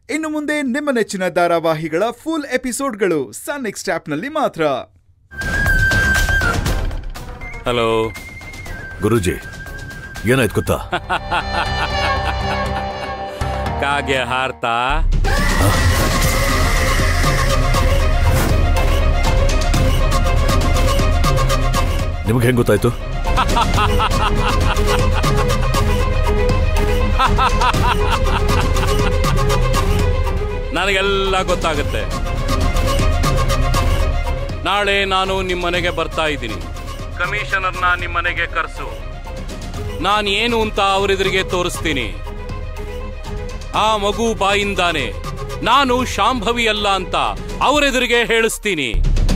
ಇನ್ನು ಮುಂದೆ ನಿಮ್ಮ ನೆಚ್ಚಿನ ಧಾರಾವಾಹಿಗಳ ಫುಲ್ ಎಪಿಸೋಡ್ಗಳು ಸನ್ ನೆಕ್ಸ್ಟ್ ಆಪ್ನಲ್ಲಿ ಮಾತ್ರ ಹಲೋ ಗುರುಜಿ ಏನಾಯ್ತು ಗೊತ್ತಾ ಕಾಗೆ ಹಾರ್ತಾ ನಿಮ್ಗೆ ಹೆಂಗ್ ಗೊತ್ತಾಯ್ತು ನನಗೆಲ್ಲ ಗೊತ್ತಾಗುತ್ತೆ ನಾಳೆ ನಾನು ನಿಮ್ಮ ಮನೆಗೆ ಬರ್ತಾ ಇದ್ದೀನಿ ಕಮಿಷನರ್ನ ನಿಮ್ಮ ಮನೆಗೆ ಕರೆಸು ನಾನು ಏನು ಅಂತ ಅವರೆದುರಿಗೆ ತೋರಿಸ್ತೀನಿ ಆ ಮಗು ಬಾಯಿಂದಾನೆ ನಾನು ಶಾಂಭವಿ ಅಲ್ಲ ಅಂತ ಅವರೆದುರಿಗೆ ಹೇಳಿಸ್ತೀನಿ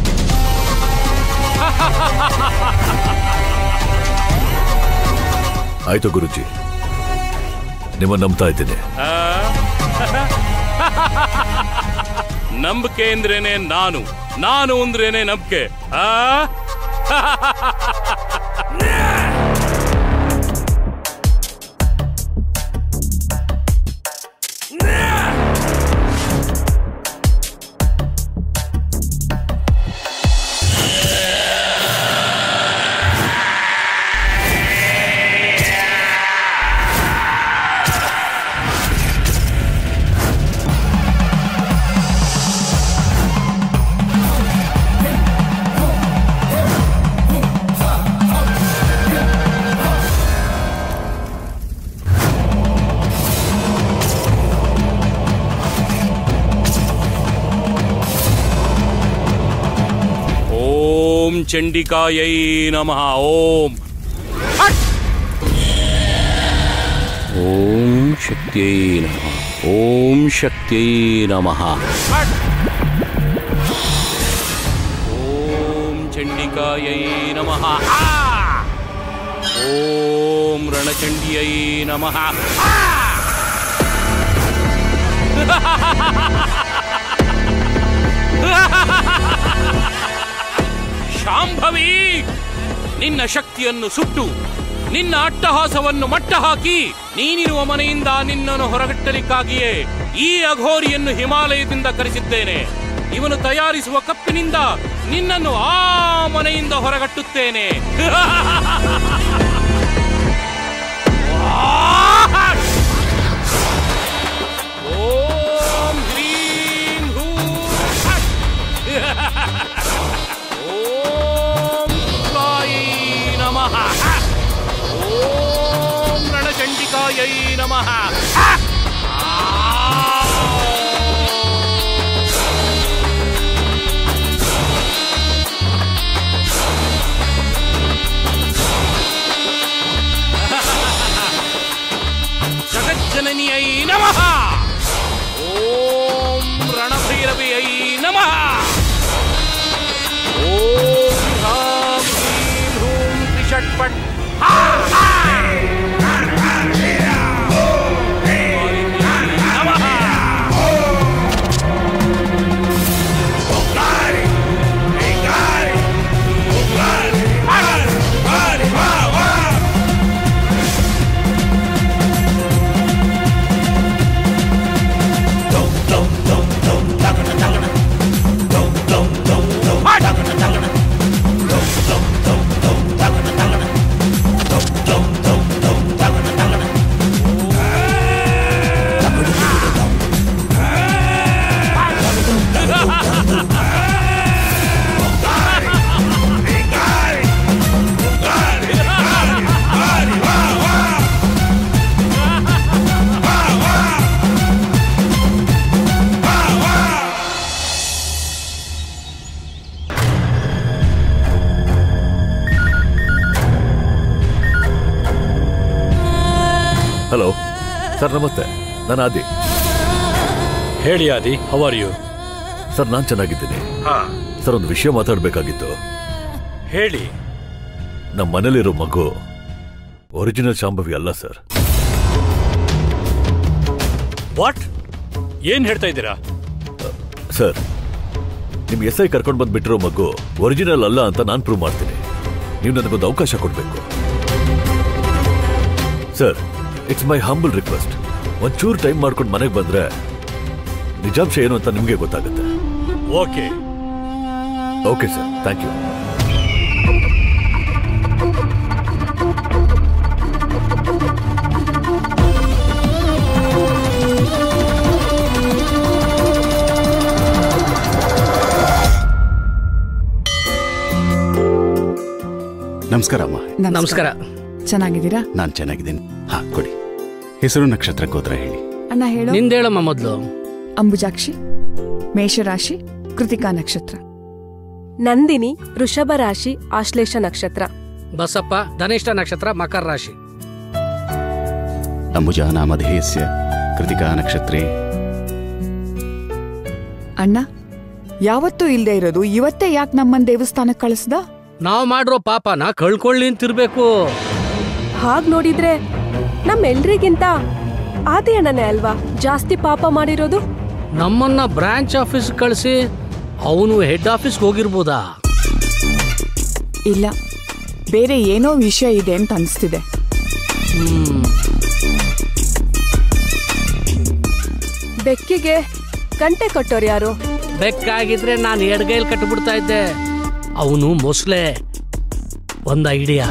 ಆಯ್ತು ಗುರುಜಿ ನಿಮ್ಮ ನಂಬ್ತಾ ಇದ್ದೀನಿ ಆ? ನಂಬಿಕೆ ಅಂದ್ರೇನೆ ನಾನು ನಾನು ಅಂದ್ರೇನೆ ನಂಬಿಕೆ ಆ ಓಂ ಚಂಡಿಕಾಯೈ ನಮಃ ಓಂ ಹಟ್! ಓಂ ಶಕ್ತಿಯೈ ನಮಃ ಓಂ ಶಕ್ತಿಯೈ ನಮಃ ಹಟ್! ಓಂ ಚಂಡಿಕಾಯೈ ನಮಃ ಆ! ಓಂ ರಣಚಂಡಿಯೈ ನಮಃ ಆ! ಶಾಂಭವಿ ನಿನ್ನ ಶಕ್ತಿಯನ್ನು ಸುಟ್ಟು ನಿನ್ನ ಅಟ್ಟಹಾಸವನ್ನು ಮಟ್ಟ ಹಾಕಿ ನೀನಿರುವ ಮನೆಯಿಂದ ನಿನ್ನನ್ನು ಹೊರಗಟ್ಟಲಿಕ್ಕಾಗಿಯೇ ಈ ಅಘೋರಿಯನ್ನು ಹಿಮಾಲಯದಿಂದ ಕರೆಸಿದ್ದೇನೆ ಇವನು ತಯಾರಿಸುವ ಕಪ್ಪಿನಿಂದ ನಿನ್ನನ್ನು ಆ ಮನೆಯಿಂದ ಹೊರಗಟ್ಟುತ್ತೇನೆ ಓಂ ಹ್ರೀಂ ಹೂಂ ಹಟ್. ಓಂ ಶುಕ್ಲಾಯೈ ನಮಃ ಓಂ ರಣಚಂಡಿಕಾಯೈ ನಮಃ ಜಗಜ್ಜನನಿಯೈ ನಮಃ ಓಂ ರಣಭೈರವಿಯೈ ನಮಃ ಓಂ ಹ್ರಾಂ ಹ್ರೀಂ ಹೂಂ ತ್ರಿಷಟ್ಪಟ್ ಹಾ, ಹಾ. ನಮಃ. ಹಲೋ ಸರ್ ನಮಸ್ತೆ ನಾನು ಆದಿ ಹೇಳಿ ಆದಿ ಹೌ ಆರ್ ಯು ಸರ್ ನಾನು ಚೆನ್ನಾಗಿದ್ದೀನಿ ಸರ್ ಒಂದು ವಿಷಯ ಮಾತಾಡಬೇಕಾಗಿತ್ತು ಹೇಳಿ ನಮ್ಮ ಮನೇಲಿರೋ ಮಗು ಒರಿಜಿನಲ್ ಶಾಂಭವಿ ಅಲ್ಲ ಸರ್ ವಾಟ್ ಏನ್ ಹೇಳ್ತಾ ಇದ್ದೀರಾ ಸರ್ ನಿಮ್ ಎಸ್ ಐ ಕರ್ಕೊಂಡು ಬಂದ್ಬಿಟ್ಟಿರೋ ಮಗು ಒರಿಜಿನಲ್ ಅಲ್ಲ ಅಂತ ನಾನು ಪ್ರೂವ್ ಮಾಡ್ತೀನಿ ನೀವು ನನಗೊಂದು ಅವಕಾಶ ಕೊಡಬೇಕು sir it's my humble request ಒಂಚೂರು ಟೈಮ್ ಮಾಡ್ಕೊಂಡು ಮನೆಗೆ ಬಂದ್ರೆ ನಿಜಾಂಶ ಏನು ಅಂತ ನಿಮ್ಗೆ ಗೊತ್ತಾಗುತ್ತೆ okay okay sir thank you ನಮಸ್ಕಾರ ಅಮ್ಮ ನಮಸ್ಕಾರ ಚೆನ್ನಾಗಿದ್ದೀರಾ ನಾನು ಚೆನ್ನಾಗಿದ್ದೀನಿ ಹಾ ಕೊಡಿ ಹೆಸರು ನಕ್ಷತ್ರ ಗೋತ್ರ ಹೇಳಿ ಅಣ್ಣ ಹೇಳು ನಿಂದೇಳಮ್ಮ ಮೊದ್ಲು ಅಂಬುಜಾಕ್ಷಿ ಮೇಷರಾಶಿ ಕೃತಿಕಾ ನಕ್ಷತ್ರ ನಂದಿನಿ ವೃಷಭ ರಾಶಿ ಆಶ್ಲೇಷ ನಕ್ಷತ್ರ ಬಸಪ್ಪ ಧನಿಷ್ಠ ನಕ್ಷತ್ರ ಮಕರ ರಾಶಿ ಅಂಬುಜಾ ನಾಮಧೇಯಸ್ಯ ಕೃತಿಕಾ ನಕ್ಷತ್ರೇ ಅಣ್ಣ ಯಾವತ್ತೂ ಇಲ್ದೇ ಇರೋದು ಇವತ್ತೇ ಯಾಕೆ ನಮ್ಮನ್ ದೇವಸ್ಥಾನಕ್ಕೆ ಕಳಿಸ್ದ ನಾವ್ ಮಾಡಿರೋ ಪಾಪನ ಕಳ್ಕೊಳ್ಳಿ ಅಂತಿರ್ಬೇಕು ಹಾಗ್ ನೋಡಿದ್ರೆ ನಮ್ಮೆಲ್ರಿಗಿಂತ ಆದಿ ಅಣ್ಣನೇ ಅಲ್ವಾ ಜಾಸ್ತಿ ಪಾಪ ಮಾಡಿರೋದು ನಮ್ಮನ್ನ ಬ್ರಾಂಚ್ ಆಫೀಸ್ ಕಳಿಸಿ ಅವನು ಹೆಡ್ ಆಫೀಸ್ಗೆ ಹೋಗಿರ್ಬೋದಾ ಇಲ್ಲ ಬೇರೆ ಏನೋ ವಿಷಯ ಇದೆ ಅಂತ ಅನ್ಸ್ತಿದೆ ಹ್ಮ್ ಬೆಕ್ಕಿಗೆ ಗಂಟೆ ಕಟ್ಟೋರು ಯಾರು ಬೆಕ್ಕಾಗಿದ್ರೆ ನಾನು ಎಡಗೈಲಿ ಕಟ್ಟಿಬಿಡ್ತಾ ಇದ್ದೆ ಅವನು ಮೊಸಳೆ ಒಂದ್ ಐಡಿಯಾ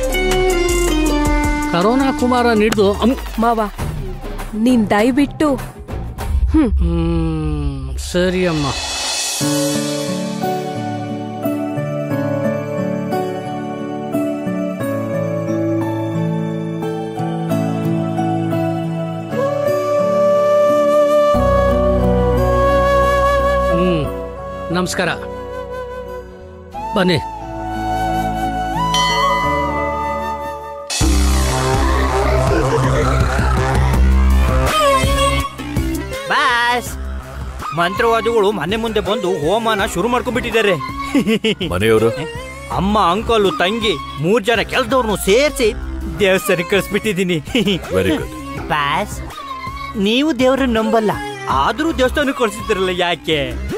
ಕರೋನಾ ಕುಮಾರ ನಿಡ್ದು ಅಮ್- ಮಾವ ನೀನ್ ದಯವಿಟ್ಟು ಹ್ಮ್ ಹ್ಮ್ ಸರಿ ಅಮ್ಮ ಹ್ಮ್ ನಮಸ್ಕಾರ ಬನ್ನಿ ಬಾಸ್ ಮಂತ್ರವಾದಿಗಳು ಮನೆ ಮುಂದೆ ಬಂದು ಹೋಮನ ಶುರು ಮಾಡ್ಕೊಂಡ್ಬಿಟ್ಟಿದ್ದಾರೆ ಮನೆಯವರು ಅಮ್ಮ ಅಂಕಲು ತಂಗಿ ಮೂರ್ ಜನ ಕೆಲ್ಸದವ್ರನ್ನು ಸೇರಿಸಿ ದೇವಸ್ಥಾನಕ್ಕೆ ಕಳಿಸ್ಬಿಟ್ಟಿದ್ದೀನಿ ವೆರಿ ಗುಡ್ ಬಾಸ್ ನೀವು ದೇವ್ರನ್ನ ನಂಬಲ್ಲ ಆದ್ರೂ ದೇವಸ್ಥಾನಕ್ಕೆ ಕಳ್ಸಿದ್ದೀರಲ್ಲ ಯಾಕೆ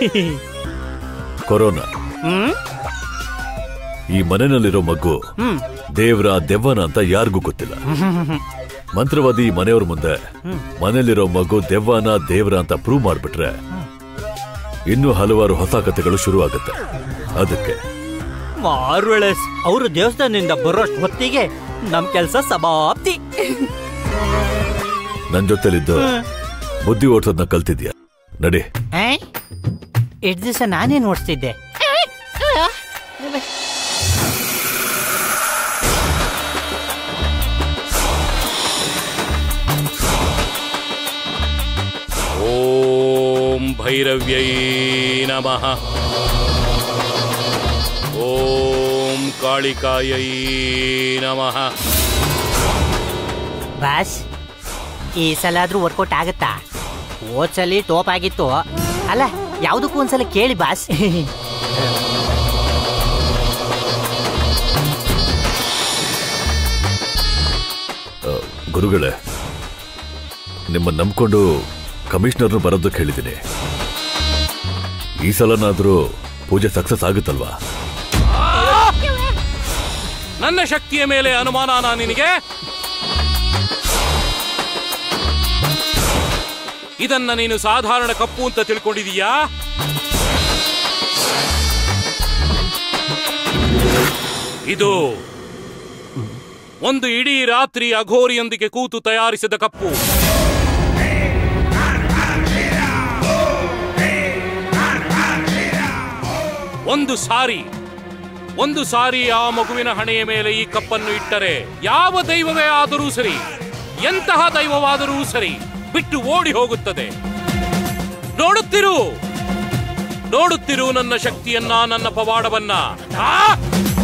ಕೊರೋನಾ ಹ್ಮ್ ಈ ಮನೆಯಲ್ಲಿರೋ ಮಗು ಹ್ಮ್ ದೇವ್ರ ದೆವ್ವನ ಅಂತ ಯಾರಿಗೂ ಗೊತ್ತಿಲ್ಲ ಮಂತ್ರವಾದಿ ಈ ಮನೆಯವ್ರ ಮುಂದೆ ಮನೆಯಲ್ಲಿರೋ ಮಗು ದೆವ್ವನ ದೇವ್ರ ಅಂತ ಪ್ರೂವ್ ಮಾಡ್ಬಿಟ್ರೆ ಇನ್ನೂ ಹಲವಾರು ಹೊಸ ಕಥೆಗಳು ಶುರು ಆಗುತ್ತೆ ಅದಕ್ಕೆ ಮಾರ್ವೆಳಸ್ ಅವರು ದೇವಸ್ಥಾನದಿಂದ ಬರೋಷ್ಟು ಹೊತ್ತಿಗೆ ನಮ್ ಕೆಲ್ಸ ಸಮಾಪ್ತಿ ನನ್ ಜೊತೆಲಿದ್ದು ಬುದ್ಧಿ ಓಡ್ಸೋದ್ನ ಕಲ್ತಿದ್ಯಾ ನಡಿ ಎಷ್ಟು ದಿವಸ ನಾನೇ ನೋಡ್ತಿದ್ದೆ ಓಂ ಭೈರವ್ಯೈ ನಮಃ ಓಂ ಕಾಳಿಕಾಯೈ ನಮಃ ಬಾಸ್ ಈ ಸಲ ಆದ್ರೂ ವರ್ಕೌಟ್ ಆಗತ್ತಾ ಹೋದ್ಸಲಿ ಟೋಪ್ ಆಗಿತ್ತು ಅಲ್ಲ ಯಾವ್ದಕ್ಕೂ ಒಂದ್ಸಲ ಕೇಳಿ ಬಾಸ್ ಆ, ಗುರುಗಳೇ ನಿಮ್ಮ ನಂಬ್ಕೊಂಡು ಕಮಿಷನರ್ನು ಬರೋದಕ್ಕೆ ಹೇಳಿದ್ದೀನಿ ಈ ಸಲನಾದ್ರೂ ಪೂಜೆ ಸಕ್ಸಸ್ ಆಗುತ್ತಲ್ವಾ ನನ್ನ ಶಕ್ತಿಯ ಮೇಲೆ ಅನುಮಾನನಾ ನಿನಗೆ ಇದನ್ನ ನೀನು ಸಾಧಾರಣ ಕಪ್ಪು ಅಂತ ತಿಳ್ಕೊಂಡಿದೀಯಾ ಇದು ಒಂದು ಇಡೀ ರಾತ್ರಿ ಅಘೋರಿಯೊಂದಿಗೆ ಕೂತು ತಯಾರಿಸಿದ ಕಪ್ಪು ಒಂದು ಸಾರಿ ಒಂದು ಸಾರಿ ಆ ಮಗುವಿನ ಹಣೆಯ ಮೇಲೆ ಈ ಕಪ್ಪನ್ನು ಇಟ್ಟರೆ ಯಾವ ದೈವವೇ ಆದರೂ ಸರಿ ಎಂತಹ ದೈವವಾದರೂ ಸರಿ ಬಿಟ್ಟು ಓಡಿ ಹೋಗುತ್ತದೆ ನೋಡುತ್ತಿರು ನೋಡುತ್ತಿರು ನನ್ನ ಶಕ್ತಿಯನ್ನ ನನ್ನ ಪವಾಡವನ್ನ ಆ!